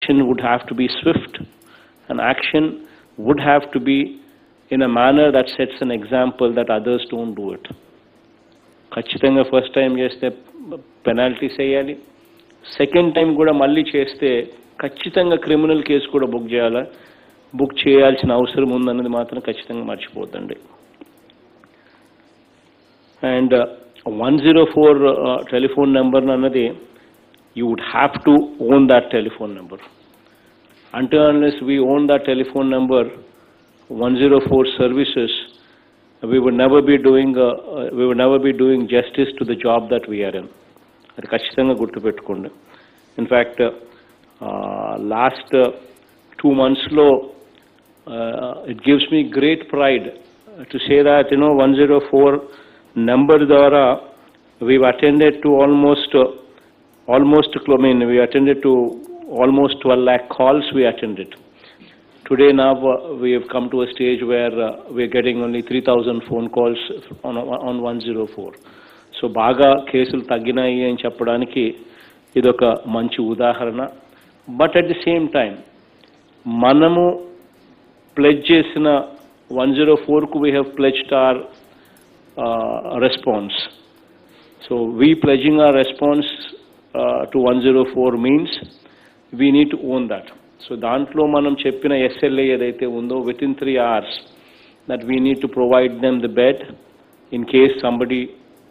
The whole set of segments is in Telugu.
action would have to be swift, and action would have to be in a manner that sets an example that others don't do it. ఖచ్చితంగా ఫస్ట్ టైం చేస్తే పెనాల్టీస్ వేయాలి సెకండ్ టైం కూడా మళ్ళీ చేస్తే ఖచ్చితంగా క్రిమినల్ కేసు కూడా బుక్ చేయాలా బుక్ చేయాల్సిన అవసరం ఉందన్నది మాత్రం ఖచ్చితంగా మర్చిపోద్దండి and one zero four telephone number అన్నది you would have to own that telephone number అంటే unless we own that telephone number one zero four services we would never be doing uh, uh, we would never be doing justice to the job that we are in అది ఖచ్చితంగా గుర్తుపెట్టుకోండి ఇన్ఫ్యాక్ట్ లాస్ట్ టూ మంత్స్లో it gives me great pride to say that you know one zero four number ద్వారా we attended to almost almost I mean we attended to almost twelve lakh calls we attended Today now uh, we have come to a stage where uh, we are getting only 3,000 phone calls on, on 104. So బాగా కేసులు తగ్గినాయి అని చెప్పడానికి ఇదొక మంచి ఉదాహరణ but at the same time మనము ప్లెజ్ చేసిన వన్ జీరో ఫోర్కు we have pledged our response so we pledging our response to one zero four means we need to own that so దాంట్లో మనం చెప్పిన ఎస్ఎల్ఏ ఏదైతే ఉందో within three hours that we need to provide them the bed in case somebody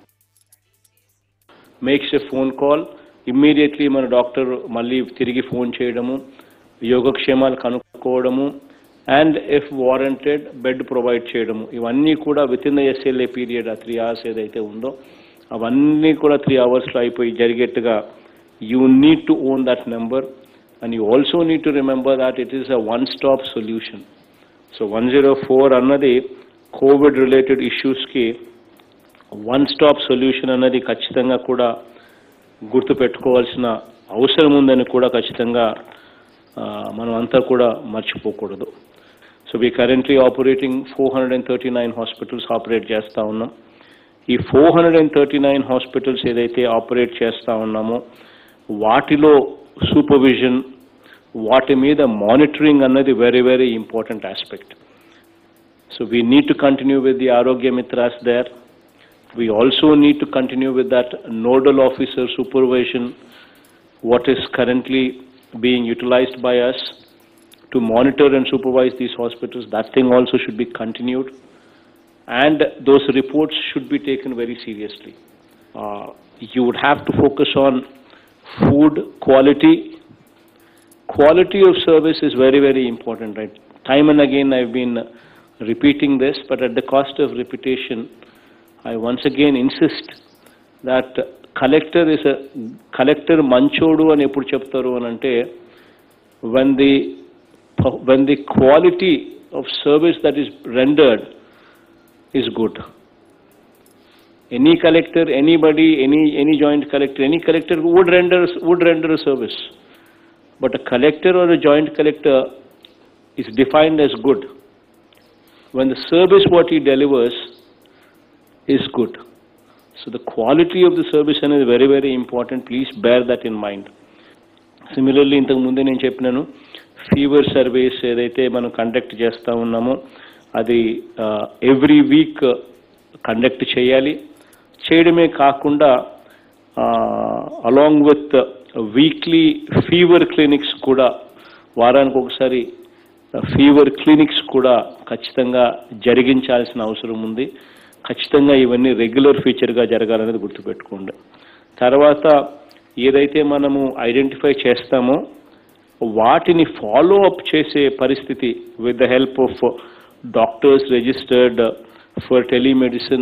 makes a phone call immediately మన డాక్టర్ మళ్ళీ తిరిగి ఫోన్ చేయడము యోగక్షేమాలు కనుక్కోవడము and if warranted bed provide చేయడము ఇవన్నీ కూడా within the SLA period ఆ త్రీ అవర్స్ ఏదైతే ఉందో అవన్నీ కూడా త్రీ అవర్స్లో అయిపోయి జరిగేట్టుగా you need to own that number and you also need to remember that it is a one-stop solution. So 104 అన్నది కోవిడ్ రిలేటెడ్ ఇష్యూస్కి వన్ స్టాప్ సొల్యూషన్ అన్నది ఖచ్చితంగా కూడా గుర్తుపెట్టుకోవాల్సిన అవసరం ఉందని కూడా ఖచ్చితంగా ఆ, మనం అంతా కూడా మర్చిపోకూడదు so we currently operating four hundred and thirty nine hospitals operate చేస్తూ ఉన్నాం ఈ four hundred and thirty nine hospitals ఏదైతే ఆపరేట్ చేస్తూ ఉన్నామో వాటిలో సూపర్విజన్ వాటి మీద మానిటరింగ్ అన్నది very very important aspect so we need to continue with the Aarogya Mitras there we also need to continue with that nodal officer supervision what is currently being utilized by us to monitor and supervise these hospitals. That thing also should be continued. And those reports should be taken very seriously. Uh, you would have to focus on food quality. Quality of service is very, very important, right? Time and again I've been repeating this, but at the cost of repetition, I once again insist that collector is a collector manchodu అని ఎప్పుడు చెప్తారు అని అంటే when the when the quality of service that is rendered is good any collector anybody any any joint collector any collector would render would render a service but a collector or a joint collector is defined as good when the service what he delivers is good so the quality of the service is very, very important. Please bear that in mind. Similarly ఇంతకు ముందే నేను చెప్పినాను ఫీవర్ సర్వీస్ ఏదైతే మనం కండక్ట్ చేస్తూ ఉన్నామో అది ఎవ్రీ వీక్ కండక్ట్ చేయాలి చేయడమే కాకుండా along with weekly fever clinics కూడా వారానికి ఒకసారి ఫీవర్ క్లినిక్స్ కూడా ఖచ్చితంగా జరిగించాల్సిన అవసరం ఉంది ఖచ్చితంగా ఇవన్నీ రెగ్యులర్ ఫీచర్గా జరగాలనేది గుర్తుపెట్టుకోండి తర్వాత ఏదైతే మనము ఐడెంటిఫై చేస్తామో వాటిని ఫాలో అప్ చేసే పరిస్థితి with the help of doctors registered for telemedicine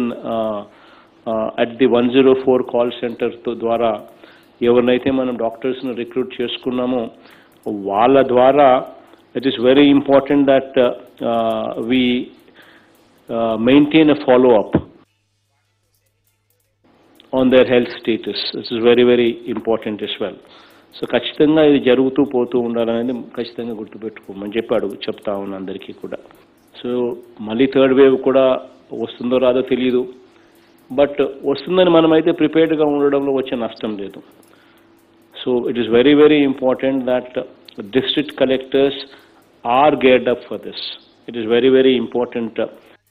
at the one zero four call center ద్వారా ఎవరినైతే మనం డాక్టర్స్ను రిక్రూట్ చేసుకున్నామో వాళ్ళ ద్వారా it is very important that we uh, maintain a follow-up on their health status. This is very, very important as well. So ఖచ్చితంగా ఇది జరుగుతూ పోతూ ఉండాలనేది ఖచ్చితంగా గుర్తుపెట్టుకోమని చెప్పి అడుగు చెప్తా ఉన్నాను అందరికీ కూడా సో మళ్ళీ థర్డ్ వేవ్ కూడా వస్తుందో రాదో తెలియదు బట్ వస్తుందని మనమైతే ప్రిపేర్డ్గా ఉండడంలో వచ్చే నష్టం లేదు so it is very very important that district collectors are geared up for this. It is very, very important uh,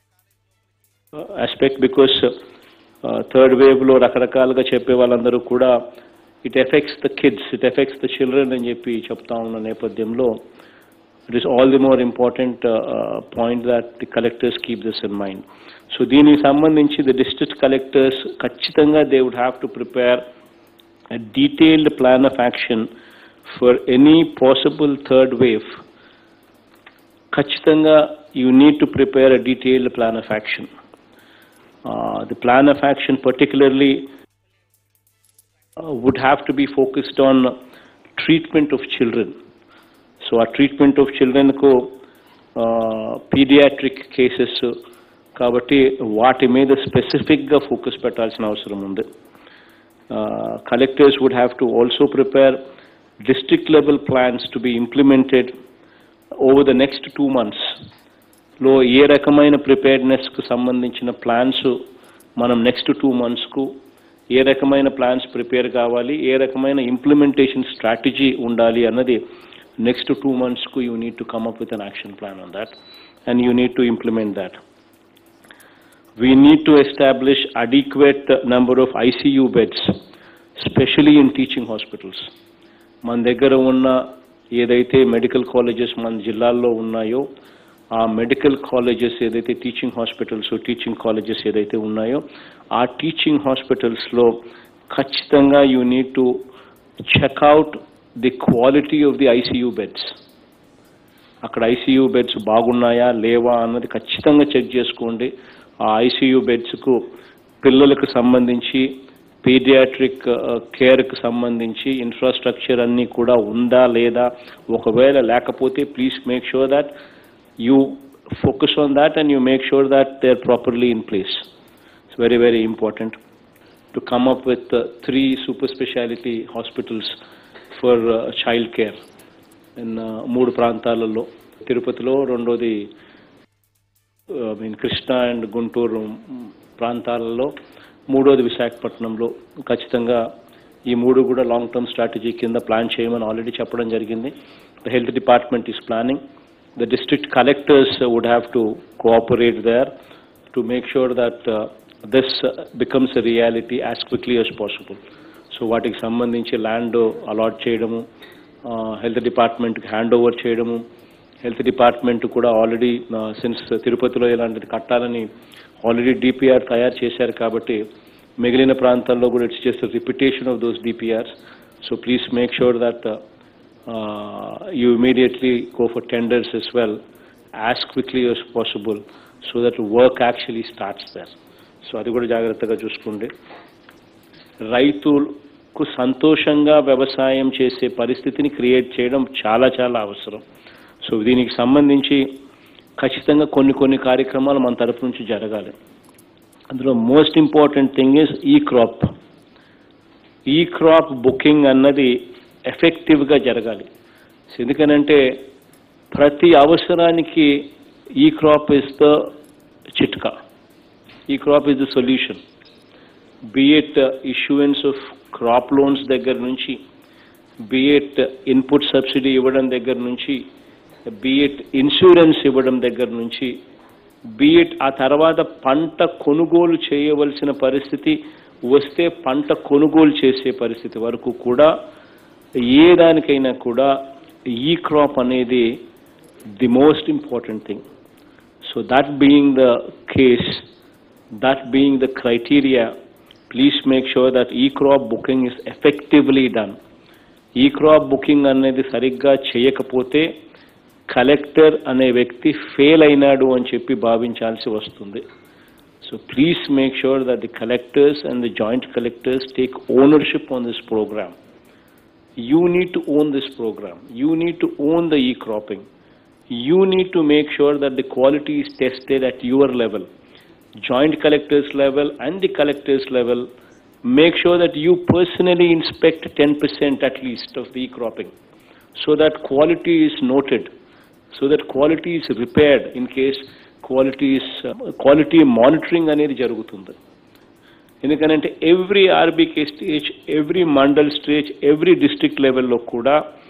uh, aspect because third వేవ్లో రకరకాలుగా చెప్పే వాళ్ళందరూ కూడా it affects the kids it affects the children అని చెప్పి చెప్తా ఉన్న నేపథ్యంలో it is all the more important point that the collectors keep this in mind so దీనికి సంబంధించి ది డిస్ట్రిక్ట్ కలెక్టర్స్ ఖచ్చితంగా they would have to prepare a detailed plan of action for any possible third wave. ఖచ్చితంగా you need to prepare a detailed plan of action. Uh, the plan of action particularly uh, would have to be focused on treatment of children. So ఆ treatment of children కు పీడియాట్రిక్ కేసెస్ కాబట్టి వాటి మీద స్పెసిఫిక్గా ఫోకస్ పెట్టాల్సిన అవసరం ఉంది uh, collectors would have to also prepare district level plans to be implemented over the next two months. లో ఏ రకమైన ప్రిపేర్నెస్కు సంబంధించిన ప్లాన్స్ మనం నెక్స్ట్ టూ మంత్స్కు ఏ రకమైన ప్లాన్స్ ప్రిపేర్ కావాలి ఏ రకమైన ఇంప్లిమెంటేషన్ స్ట్రాటజీ ఉండాలి అన్నది నెక్స్ట్ టూ మంత్స్కు you need to come up with an action plan on that and you need to implement that we need to establish adequate number of ICU beds, especially in teaching hospitals. మన దగ్గర ఉన్న ఏదైతే మెడికల్ కాలేజెస్ మన జిల్లాల్లో ఉన్నాయో ఆ మెడికల్ కాలేజెస్ ఏదైతే టీచింగ్ హాస్పిటల్స్ టీచింగ్ కాలేజెస్ ఏదైతే ఉన్నాయో ఆ టీచింగ్ హాస్పిటల్స్లో ఖచ్చితంగా you need to check out the quality of the ICU beds అక్కడ ఐసీయూ బెడ్స్ బాగున్నాయా లేవా అన్నది ఖచ్చితంగా చెక్ చేసుకోండి ఆ ఐసీయూ బెడ్స్కు పిల్లలకు సంబంధించి పీడియాట్రిక్ కేర్కి సంబంధించి ఇన్ఫ్రాస్ట్రక్చర్ అన్నీ కూడా ఉందా లేదా ఒకవేళ లేకపోతే please make sure that you focus on that and you make sure that they are properly in place it's very very important to come up with three super speciality hospitals for child care in మూడు ప్రాంతాలలో తిరుపతిలో రెండోది మీన్ కృష్ణా అండ్ గుంటూరు ప్రాంతాలలో మూడోది విశాఖపట్నంలో ఖచ్చితంగా ఈ మూడు కూడా లాంగ్ టర్మ్ స్ట్రాటజీ కింద ప్లాన్ చేయమని ఆల్రెడీ చెప్పడం జరిగింది the health department is planning the district collectors would have to cooperate there to make sure that this becomes a reality as quickly as possible so వాటికి సంబంధించి ల్యాండ్ అలాట్ చేయడము హెల్త్ డిపార్ట్మెంట్కి హ్యాండ్ ఓవర్ చేయడము హెల్త్ డిపార్ట్మెంట్ కూడా ఆల్రెడీ సిన్స్ తిరుపతిలో ఇలాంటిది కట్టాలని ఆల్రెడీ డిపిఆర్ తయారు చేశారు కాబట్టి మిగిలిన ప్రాంతాల్లో కూడా it's just repetition of those DPRs so please make sure that you immediately go for tenders as well as quickly as possible so that work actually starts there so అది కూడా జాగ్రత్తగా చూసుకోండి రైతులకు సంతోషంగా వ్యవసాయం చేసే పరిస్థితిని క్రియేట్ చేయడం చాలా చాలా అవసరం సో దీనికి సంబంధించి ఖచ్చితంగా కొన్ని కొన్ని కార్యక్రమాలు మన తరపు నుంచి జరగాలి అందులో most important thing is e crop e crop booking అన్నది ఎఫెక్టివ్గా జరగాలి ఎందుకనంటే ప్రతి అవసరానికి ఈ క్రాప్ ఇస్ ద చిట్కా e crop is the solution be it issuance of crop loans దగ్గర నుంచి బిఎట్ ఇన్పుట్ సబ్సిడీ ఇవ్వడం దగ్గర నుంచి బిఎట్ ఇన్సూరెన్స్ ఇవ్వడం దగ్గర నుంచి బిఎట్ ఆ తర్వాత పంట కొనుగోలు చేయవలసిన పరిస్థితి వస్తే పంట కొనుగోలు చేసే పరిస్థితి వరకు కూడా ఏ దానికైనా కూడా ఈ క్రాప్ అనేది the most important thing so that being the case that being the criteria please make sure that e crop booking is effectively done e crop booking అనేది సరిగ్గా చేయకపోతే కలెక్టర్ అనే వ్యక్తి ఫెయిల్ అయినాడు అని చెప్పి భావించాల్సి వస్తుంది so please make sure that the collectors and the joint collectors take ownership on this program you need to own this program. You need to own the e-cropping. You need to make sure that the quality is tested at your level, joint collectors level and the collectors level. Make sure that you personally inspect 10% at least of the e-cropping so that quality is noted, so that quality is repaired in case quality is, uh, quality monitoring అనేది జరుగుతుంది ఎందుకనంటే every RBK stage every mandal stage every district లెవెల్లో కూడా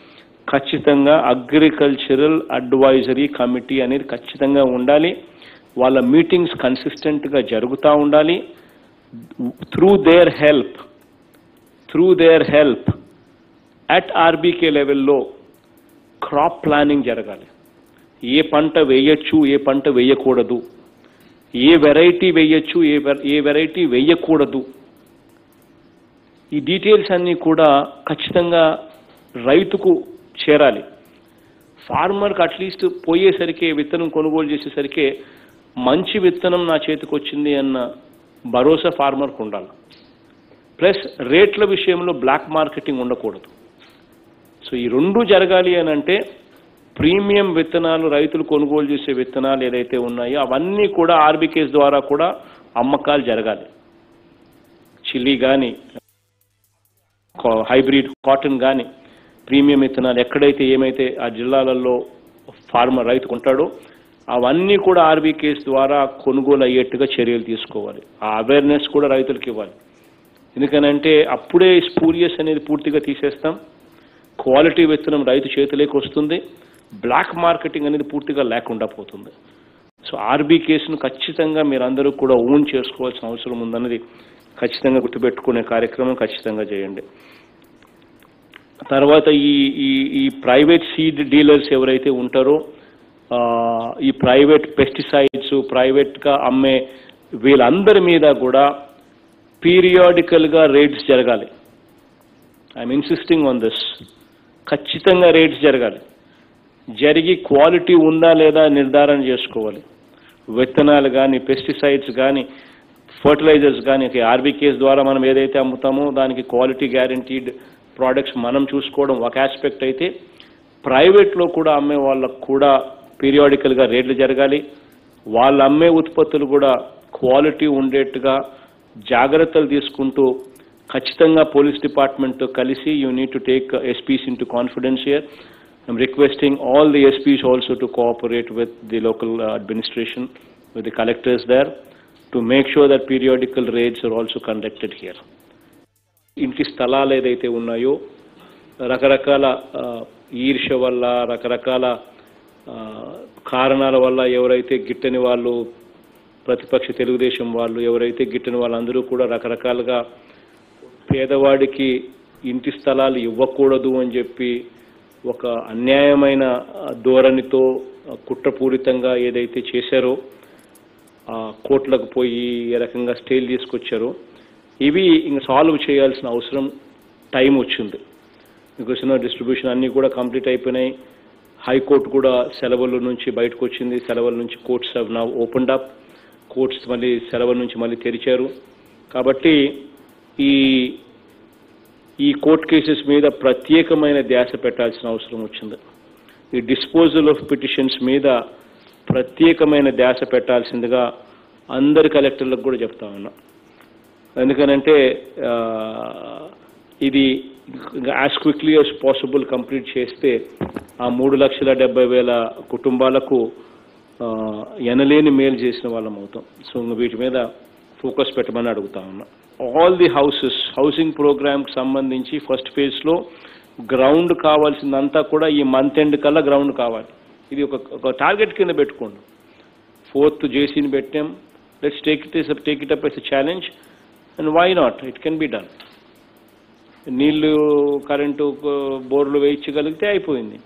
ఖచ్చితంగా అగ్రికల్చరల్ అడ్వైజరీ కమిటీ అనేది ఖచ్చితంగా ఉండాలి వాళ్ళ మీటింగ్స్ కన్సిస్టెంట్గా జరుగుతూ ఉండాలి through their help through their help at RBK లెవెల్లో క్రాప్ ప్లానింగ్ జరగాలి ఏ పంట వేయచ్చు ఏ పంట వేయకూడదు ఏ వెరైటీ వేయచ్చు ఏ వె- ఏ వెరైటీ వేయకూడదు ఈ డీటెయిల్స్ అన్నీ కూడా ఖచ్చితంగా రైతుకు చేరాలి ఫార్మర్కి అట్లీస్ట్ పోయేసరికి విత్తనం కొనుగోలు చేసేసరికి మంచి విత్తనం నా చేతికి వచ్చింది అన్న భరోసా ఫార్మర్కు ఉండాలి ప్లస్ రేట్ల విషయంలో బ్లాక్ మార్కెటింగ్ ఉండకూడదు సో ఈ రెండు జరగాలి అని అంటే ప్రీమియం విత్తనాలు రైతులు కొనుగోలు చేసే విత్తనాలు ఏదైతే ఉన్నాయో అవన్నీ కూడా ఆర్బీకేస్ ద్వారా కూడా అమ్మకాలు జరగాలి చిల్లీ కానీ హైబ్రిడ్ కాటన్ కానీ ప్రీమియం విత్తనాలు ఎక్కడైతే ఏమైతే ఆ జిల్లాలలో ఫార్మర్ రైతు కొంటాడో అవన్నీ కూడా ఆర్బీకేస్ ద్వారా కొనుగోలు అయ్యేట్టుగా చర్యలు తీసుకోవాలి ఆ అవేర్నెస్ కూడా రైతులకు ఇవ్వాలి ఎందుకనంటే అప్పుడే స్పూరియస్ అనేది పూర్తిగా తీసేస్తాం క్వాలిటీ విత్తనం రైతు చేతిలోకి వస్తుంది బ్లాక్ మార్కెటింగ్ అనేది పూర్తిగా లేకుండా పోతుంది సో ఆర్బీ కేసును ఖచ్చితంగా మీరందరూ కూడా ఓన్ చేసుకోవాల్సిన అవసరం ఉందన్నది ఖచ్చితంగా గుర్తుపెట్టుకునే కార్యక్రమం ఖచ్చితంగా చేయండి తర్వాత ఈ ఈ ఈ ప్రైవేట్ సీడ్ డీలర్స్ ఎవరైతే ఉంటారో ఆ, ఈ ప్రైవేట్ పెస్టిసైడ్స్ ప్రైవేట్గా అమ్మే వీళ్ళందరి మీద కూడా పీరియాడికల్గా రేట్స్ జరగాలి ఐఎమ్ ఇన్సిస్టింగ్ ఆన్ దిస్ ఖచ్చితంగా రేట్స్ జరగాలి జరిగి క్వాలిటీ ఉందా లేదా నిర్ధారణ చేసుకోవాలి విత్తనాలు కానీ పెస్టిసైడ్స్ కానీ ఫర్టిలైజర్స్ కానీ ఆర్బీకేస్ ద్వారా మనం ఏదైతే అమ్ముతామో దానికి క్వాలిటీ గ్యారంటీడ్ ప్రోడక్ట్స్ మనం చూసుకోవడం ఒక ఆస్పెక్ట్ అయితే ప్రైవేట్లో కూడా అమ్మే వాళ్ళకు కూడా పీరియాడికల్గా రేట్లు జరగాలి వాళ్ళు అమ్మే ఉత్పత్తులు కూడా క్వాలిటీ ఉండేట్టుగా జాగ్రత్తలు తీసుకుంటూ ఖచ్చితంగా పోలీస్ డిపార్ట్మెంట్తో కలిసి you need to take SPs into confidence here I'm requesting all the SPs also to cooperate with the local uh, administration, with the collectors there, to make sure that periodical raids are also conducted here. ఇంటి స్థలాలు ఏదైతే ఉన్నాయో రకరకాల ఆ, ఈర్ష్య వల్ల రకరకాల ఆ, కారణాల వల్ల ఎవరైతే గిట్టని వాళ్ళు ప్రతిపక్ష తెలుగుదేశం వాళ్ళు ఎవరైతే గిట్టని వాళ్ళందరూ కూడా రకరకాలుగా పేదవాడికి ఇంటి స్థలాలు ఇవ్వకూడదు అని చెప్పి ఒక అన్యాయమైన ఆ, ధోరణితో ఆ, కుట్రపూరితంగా ఏదైతే చేశారో ఆ, కోర్టులకు పోయి ఏ రకంగా స్టేలు తీసుకొచ్చారో ఇవి ఇంక సాల్వ్ చేయాల్సిన అవసరం టైం వచ్చింది బికాస్ డిస్ట్రిబ్యూషన్ అన్నీ కూడా కంప్లీట్ అయిపోయినాయి హైకోర్టు కూడా సెలవుల నుంచి బయటకు వచ్చింది సెలవుల నుంచి courts have now opened up courts మళ్ళీ సెలవుల నుంచి మళ్ళీ తెరిచారు కాబట్టి ఈ ఈ కోర్ట్ కేసెస్ మీద ప్రత్యేకమైన ధ్యాస పెట్టాల్సిన అవసరం వచ్చింది ఈ డిస్పోజల్ ఆఫ్ పిటిషన్స్ మీద ప్రత్యేకమైన ధ్యాస పెట్టాల్సిందిగా అందరి కలెక్టర్లకు కూడా చెప్తా ఉన్నా ఎందుకనంటే ఆ, ఇది as quickly as possible complete చేస్తే ఆ మూడు లక్షల డెబ్బై వేల కుటుంబాలకు ఆ, ఎనలేని మేలు చేసిన వాళ్ళం అవుతాం సో ఇంక వీటి మీద ఫోకస్ పెట్టమని అడుగుతా ఉన్నా ఆల్ ది హౌసెస్ హౌసింగ్ ప్రోగ్రామ్కి సంబంధించి ఫస్ట్ ఫేజ్లో గ్రౌండ్ కావాల్సిందంతా కూడా ఈ మంత్ ఎండ్ కల్లా గ్రౌండ్ కావాలి ఇది ఒక ఒక టార్గెట్ కింద పెట్టుకోండి ఫోర్త్ జేసీని పెట్టాం let's take it take it up as challenge and why not it can be done నీళ్లు కరెంటు బోర్లు వేయించగలిగితే అయిపోయింది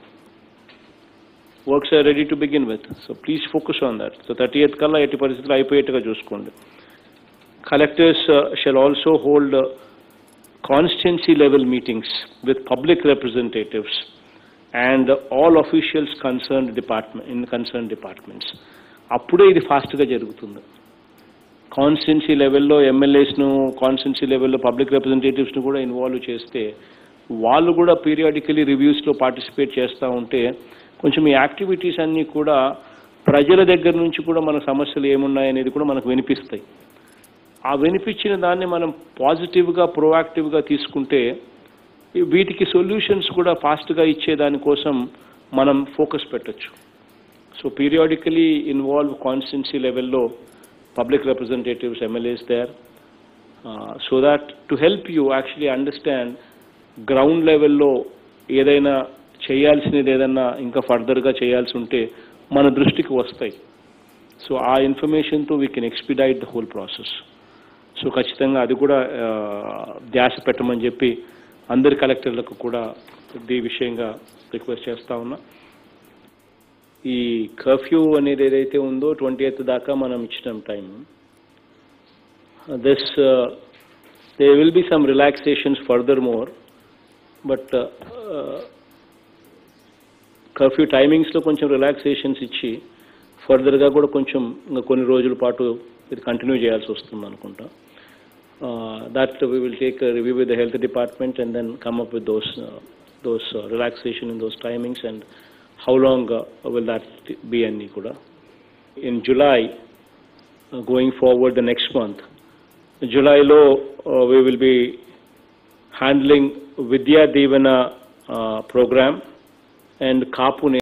works are ready to begin with so please focus on that so thirty eighth కల్లా ఎట్టి పరిస్థితుల్లో అయిపోయేట్టుగా చూసుకోండి collectors uh, shall also hold uh, constituency level meetings with public representatives and uh, all officials concerned department in concerned departments అప్పుడే ఇది ఫాస్ట్గా జరుగుతుంది కాన్స్టిట్యున్సీ లెవెల్లో ఎమ్మెల్యేస్ను కాన్స్టిట్యున్సీ లెవెల్లో పబ్లిక్ రిప్రజెంటేటివ్స్ను కూడా ఇన్వాల్వ్ చేస్తే వాళ్ళు కూడా పీరియాడికలీ రివ్యూస్లో పార్టిసిపేట్ చేస్తూ ఉంటే కొంచెం ఈ యాక్టివిటీస్ అన్నీ కూడా ప్రజల దగ్గర నుంచి కూడా మన సమస్యలు ఏమున్నాయనేది కూడా మనకు వినిపిస్తాయి ఆ వినిపించిన దాన్ని మనం పాజిటివ్గా ప్రోయాక్టివ్గా తీసుకుంటే ఈ వీటికి సొల్యూషన్స్ కూడా ఫాస్ట్గా ఇచ్చే దానికోసం మనం ఫోకస్ పెట్టొచ్చు సో పీరియాడికలీ ఇన్వాల్వ్ కాన్స్టిట్యున్సీ లెవెల్లో public representatives MLAs there so that to help you actually understand ground లెవెల్లో ఏదైనా చేయాల్సినది ఏదన్నా ఇంకా ఫర్దర్గా చేయాల్సి ఉంటే మన దృష్టికి వస్తాయి సో ఆ ఇన్ఫర్మేషన్తో we can expedite the whole process so ఖచ్చితంగా అది కూడా ఆ, ధ్యాస పెట్టమని చెప్పి అందరి కలెక్టర్లకు కూడా ఈ విషయంగా రిక్వెస్ట్ చేస్తా ఉన్నా ఈ కర్ఫ్యూ అనేది ఏదైతే ఉందో ట్వంటీ ఎయిత్ దాకా మనం ఇచ్చినాం time this they will be some relaxations further more but curfew టైమింగ్స్లో కొంచెం రిలాక్సేషన్స్ ఇచ్చి ఫర్దర్గా కూడా కొంచెం ఇంకా కొన్ని రోజుల పాటు ఇది కంటిన్యూ చేయాల్సి వస్తుంది అనుకుంటా that we will take review with the health department and then come up with those those relaxation in those timings and how long will that be అన్ని కూడా in July going forward the next month జులైలో we will be handling Vidya Deevena programme and Kapu